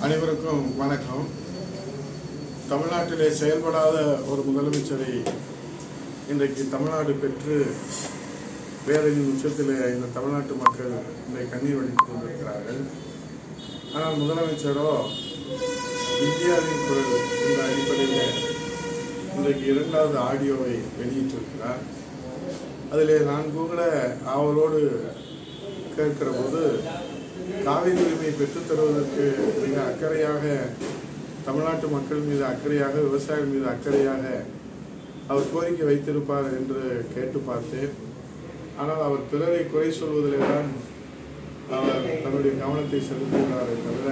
அனைவருக்கும் வணக்கம் தமிழ்நாட்டிலே செயல்படாத ஒரு முதலமைச்சரை இன்றைக்கு தமிழ்நாடு பெற்று வேதனையின் உச்சத்திலே இந்த தமிழ்நாட்டு மக்கள் இன்றைக்கு கண்ணீர் வடித்துக் கொண்டிருக்கிறார்கள் ஆனால் முதலமைச்சரோ இந்தியாவின் குரல் என்ற அடிப்படையில் இன்றைக்கு இரண்டாவது ஆடியோவை வெளியிட்டிருக்கிறார் அதிலே நான் கூட ஆவலோடு கேட்கிற போது காவிரி உரிமையை பெற்றுத் தருவதற்கு மிக அக்கறையாக தமிழ்நாட்டு மக்கள் மீது அக்கறையாக விவசாயிகள் மீது அக்கறையாக அவர் கோரிக்கை வைத்திருப்பார் என்று கேட்டு பார்த்தேன் ஆனால் அவர் பிறரை குறை சொல்வதிலே தான் அவர் தன்னுடைய கவனத்தை செலுத்துகிறாரே தவிர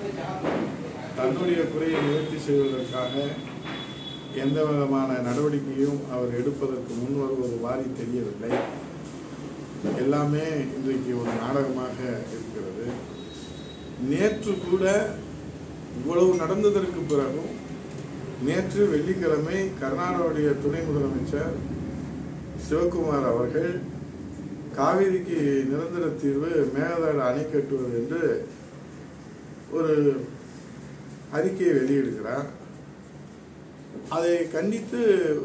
தன்னுடைய குறையை நிவர்த்தி செய்வதற்காக எந்த விதமான நடவடிக்கையும் அவர் எடுப்பதற்கு முன் வருவது வாரி தெரியவில்லை எல்லாமே இன்றைக்கு ஒரு நாடகமாக இருக்கிறது நேற்று கூட இவ்வளவு நடந்ததற்கு பிறகும் நேற்று வெள்ளிக்கிழமை கர்நாடகாவுடைய துணை முதலமைச்சர் சிவகுமார் அவர்கள் காவிரிக்கு நிரந்தர தீர்வு மேகதாடு அணை கட்டுவது என்று ஒரு அறிக்கையை வெளியிடுகிறார் அதை கண்டித்து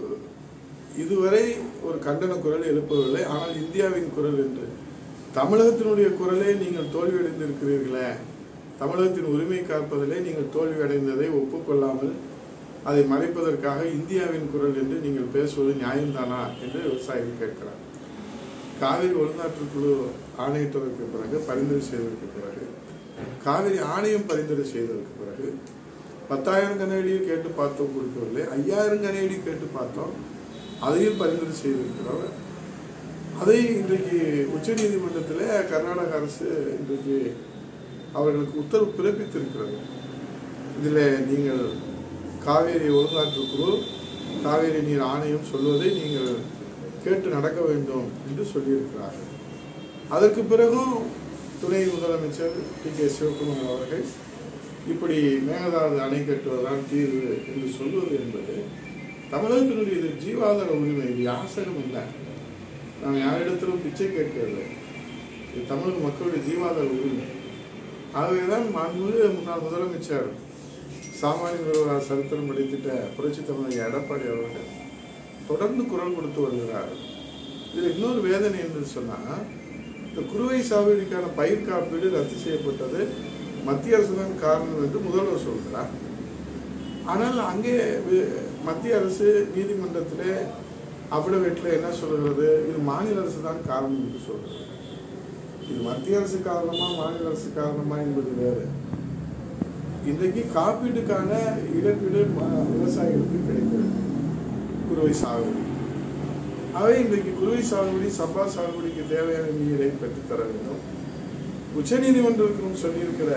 இதுவரை ஒரு கண்டன குரல் எழுப்பவில்லை ஆனால் இந்தியாவின் குரல் என்று தமிழகத்தினுடைய குரலே நீங்கள் தோல்வியடைந்திருக்கிறீர்களே தமிழகத்தின் உரிமை காப்பதிலே நீங்கள் தோல்வியடைந்ததை ஒப்புக்கொள்ளாமல் அதை மறைப்பதற்காக இந்தியாவின் குரல் என்று நீங்கள் பேசுவது நியாயம்தானா என்று விவசாயிகள் கேட்கிறார் காவிரி ஒழுங்காற்றுக்குழு ஆணையிட்டதற்கு பிறகு பரிந்துரை செய்ததற்கு பிறகு காவிரி ஆணையம் பரிந்துரை செய்ததற்கு பிறகு பத்தாயிரம் கனேடியை கேட்டு பார்த்தோம் கொடுக்கவில்லை ஐயாயிரம் கனேடி கேட்டு பார்த்தோம் அதையும் பரிந்துரை செய்திருக்கிறோம் அதை இன்றைக்கு உச்சநீதிமன்றத்தில் கர்நாடக அரசு இன்றைக்கு அவர்களுக்கு உத்தரவு பிறப்பித்திருக்கிறது இதில் நீங்கள் காவேரி ஒழுங்காற்றுக்குழு காவேரி நீர் ஆணையம் சொல்வதை நீங்கள் கேட்டு நடக்க வேண்டும் என்று சொல்லியிருக்கிறார்கள் அதற்கு பிறகும் துணை முதலமைச்சர் பி கே சிவகுமார் அவர்கள் இப்படி மேகதாது அணை கட்டுவதுதான் தீர்வு என்று சொல்வது என்பது தமிழகத்தினுடைய இது ஜீவாதார உரிமை இது யாசகம் இல்லை நாம் யாரிடத்திலும் பிச்சை கேட்கவில்லை இது தமிழக மக்களுடைய ஜீவாதார உரிமை ஆகவேதான் மாண்புமிகு முன்னாள் முதலமைச்சர் சாமானிய நிறுவன சரித்திரம் படித்திட்ட புரட்சி தமிழக எடப்பாடி அவர்கள் தொடர்ந்து குரல் கொடுத்து வருகிறார் இதில் இன்னொரு வேதனை என்று சொன்னால் இந்த குறுவை சாகுபடிக்கான பயிர் காப்பீடு ரத்து செய்யப்பட்டது மத்திய அரசு தான் காரணம் என்று முதல்வர் சொல்கிறார் ஆனால் அங்கே வி- மத்திய அரசு நீதிமன்றத்திலே அபிடவேட்டில் என்ன சொல்கிறது இது மாநில அரசு தான் காரணம் என்று சொல்கிறது இது மத்திய அரசு காரணமா மாநில அரசு காரணமா என்பது வேறு இன்றைக்கு காப்பீட்டுக்கான இழப்பீடு ம- விவசாயிகளுக்கு கிடைக்கிறது குறுவை சாகுபடி அவை இன்றைக்கு குறுவை சாகுபடி சம்பா சாகுபடிக்கு தேவையான நீரை பெற்றுத்தர வேண்டும் உச்சநீதிமன்றத்திலும் சொல்லியிருக்கிற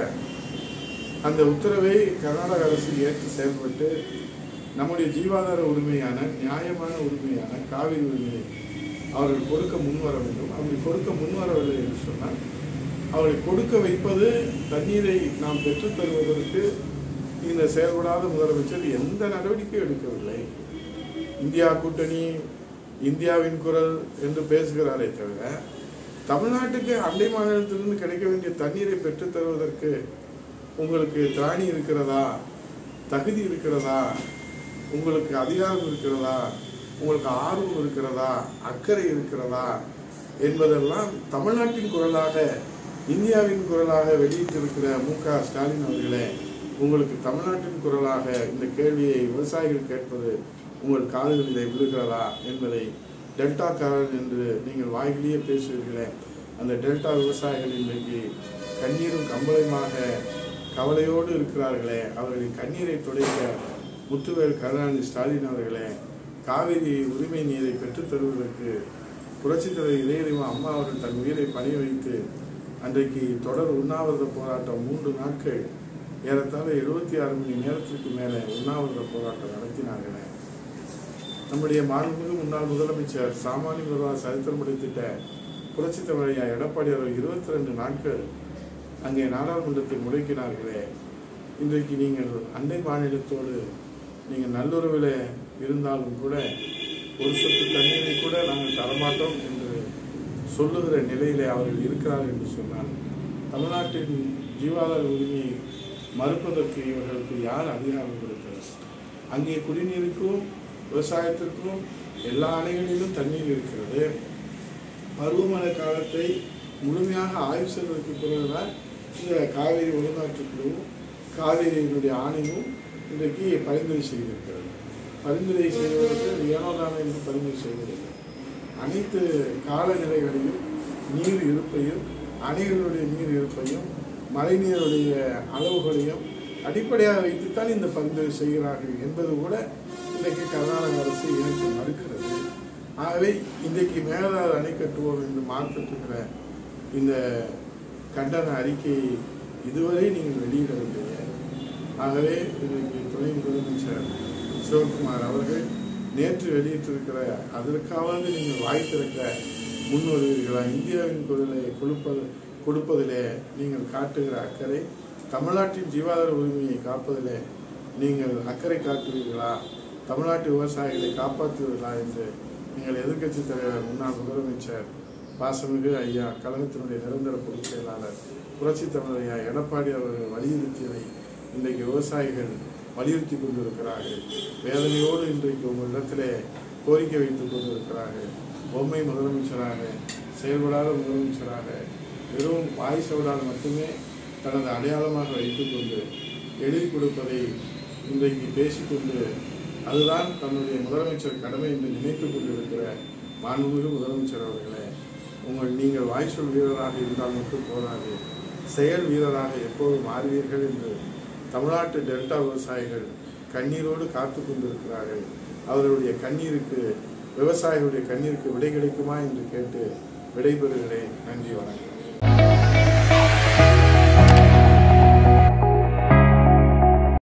அந்த உத்தரவை கர்நாடக அரசு ஏற்று செயல்பட்டு நம்முடைய ஜீவாதார உரிமையான நியாயமான உரிமையான காவிரி உரிமையை அவர்கள் கொடுக்க முன்வர வேண்டும் அப்படி கொடுக்க முன்வரவில்லை என்று சொன்னால் அவர்களை கொடுக்க வைப்பது தண்ணீரை நாம் பெற்றுத் தருவதற்கு இந்த செயல்படாத முதலமைச்சர் எந்த நடவடிக்கையும் எடுக்கவில்லை இந்தியா கூட்டணி இந்தியாவின் குரல் என்று பேசுகிறாரே தவிர தமிழ்நாட்டுக்கு அண்டை மாநிலத்திலிருந்து கிடைக்க வேண்டிய தண்ணீரை பெற்றுத் தருவதற்கு உங்களுக்கு திராணி இருக்கிறதா தகுதி இருக்கிறதா உங்களுக்கு அதிகாரம் இருக்கிறதா உங்களுக்கு ஆர்வம் இருக்கிறதா அக்கறை இருக்கிறதா என்பதெல்லாம் தமிழ்நாட்டின் குரலாக இந்தியாவின் குரலாக வெளியிட்டிருக்கிற மு க ஸ்டாலின் அவர்களே உங்களுக்கு தமிழ்நாட்டின் குரலாக இந்த கேள்வியை விவசாயிகள் கேட்பது உங்கள் காதுகளிலே விழுகிறதா என்பதை டெல்டாக்காரன் என்று நீங்கள் வாய்கிலேயே பேசுவீர்களே அந்த டெல்டா விவசாயிகள் இன்றைக்கு கண்ணீரும் கம்பளையுமாக கவலையோடு இருக்கிறார்களே அவர்களின் கண்ணீரை துடைக்க முத்துவேல் கருணாநிதி ஸ்டாலின் அவர்களே காவிரி உரிமை நீரை பெற்றுத் தருவதற்கு புரட்சித் தலைவர் இதயதெய்வம் அம்மா அவர்கள் தன் உயிரை பணிய வைத்து அன்றைக்கு தொடர் உண்ணாவிரத போராட்டம் மூன்று நாட்கள் ஏறத்தாழ எழுபத்தி ஆறு மணி நேரத்திற்கு மேலே உண்ணாவிரத போராட்டம் நடத்தினார்களே நம்முடைய மாண்புமிகு முன்னாள் முதலமைச்சர் சாமானிய நிர்வாக சரித்திரம் படைத்திட்ட புரட்சித் தலைவர் ஐயா எடப்பாடி அவர்கள் இருபத்தி ரெண்டு நாட்கள் அங்கே நாடாளுமன்றத்தை முடக்கினார்களே இன்றைக்கு நீங்கள் அண்டை மாநிலத்தோடு நீங்கள் நல்லுறவில் இருந்தாலும் கூட ஒரு சொட்டு தண்ணீரை கூட நாங்கள் தரமாட்டோம் என்று சொல்லுகிற நிலையிலே அவர்கள் இருக்கிறார்கள் என்று சொன்னால் தமிழ்நாட்டின் ஜீவாதார உரிமையை மறுப்பதற்கு இவர்களுக்கு யார் அதிகாரம் கொடுக்கிறது அங்கே குடிநீருக்கும் விவசாயத்திற்கும் எல்லா அணைகளிலும் தண்ணீர் இருக்கிறது பருவமழை காலத்தை முழுமையாக ஆய்வு செய்வதற்கு பிறகுதான் இந்த காவிரி ஒழுங்காற்றுக்குழுவும் காவிரியினுடைய ஆணையமும் இன்றைக்கு பரிந்துரை செய்திருக்கிறது பரிந்துரை செய்வதற்கு ஏனோதானோ என்று பரிந்துரை செய்வதில்லை அனைத்து காலநிலைகளையும் நீர் இருப்பையும் அணைகளுடைய நீர் இருப்பையும் மழைநீருடைய அளவுகளையும் அடிப்படையாக வைத்துத்தான் இந்த பரிந்துரை செய்கிறார்கள் என்பது கூட இன்றைக்கு கர்நாடக அரசு எனக்கு மறுக்கிறது ஆகவே இன்றைக்கு மேகதாது அணை கட்டுவோம் என்று மாற்றத்துக்கிற இந்த கண்டன அறிக்கையை இதுவரை நீங்கள் வெளியிடவில்லையே ஆகவே இன்றைக்கு துணை முதலமைச்சர் சிவகுமார் அவர்கள் நேற்று வெளியிட்டிருக்கிற அதற்காவது நீங்கள் வாய் திறக்க முன் வருவீர்களா இந்தியாவின் குரலை கொடுப்பது கொடுப்பதிலே நீங்கள் காட்டுகிற அக்கறை தமிழ்நாட்டின் ஜீவாதார உரிமையை காப்பதிலே நீங்கள் அக்கறை காட்டுவீர்களா தமிழ்நாட்டு விவசாயிகளை காப்பாற்றுவீர்களா என்று நீங்கள் எதிர்க்கட்சி தலைவர் முன்னாள் முதலமைச்சர் பாசமிகு ஐயா கழகத்தினுடைய நிரந்தர பொதுச் செயலாளர் புரட்சி தமிழர் ஐயா எடப்பாடி அவர்கள் வலியுறுத்தியதை இன்றைக்கு விவசாயிகள் வலியுறுத்தி கொண்டிருக்கிறார்கள் வேதனையோடு இன்றைக்கு உங்களிடத்திலே கோரிக்கை வைத்துக் கொண்டிருக்கிறார்கள் பொம்மை முதலமைச்சராக செயல்படாத முதலமைச்சராக வெறும் வாய் சவடால் மட்டுமே தனது அடையாளமாக வைத்துக்கொண்டு எழுதி கொடுப்பதை இன்றைக்கு பேசிக்கொண்டு அதுதான் தன்னுடைய முதலமைச்சர் கடமை என்று நினைத்துக் கொண்டிருக்கிற மாண்புமிகு முதலமைச்சர் அவர்களே உங்கள் நீங்கள் வாய் சொல் வீரராக இருந்தால் மட்டும் போதாது செயல் வீரராக எப்போது மாறுவீர்கள் என்று தமிழ்நாட்டு டெல்டா விவசாயிகள் கண்ணீரோடு காத்து கொண்டிருக்கிறார்கள் அவர்களுடைய கண்ணீருக்கு விவசாயிகளுடைய கண்ணீருக்கு விடை கிடைக்குமா என்று கேட்டு விடைபெறுகிறேன் நன்றி வணக்கம்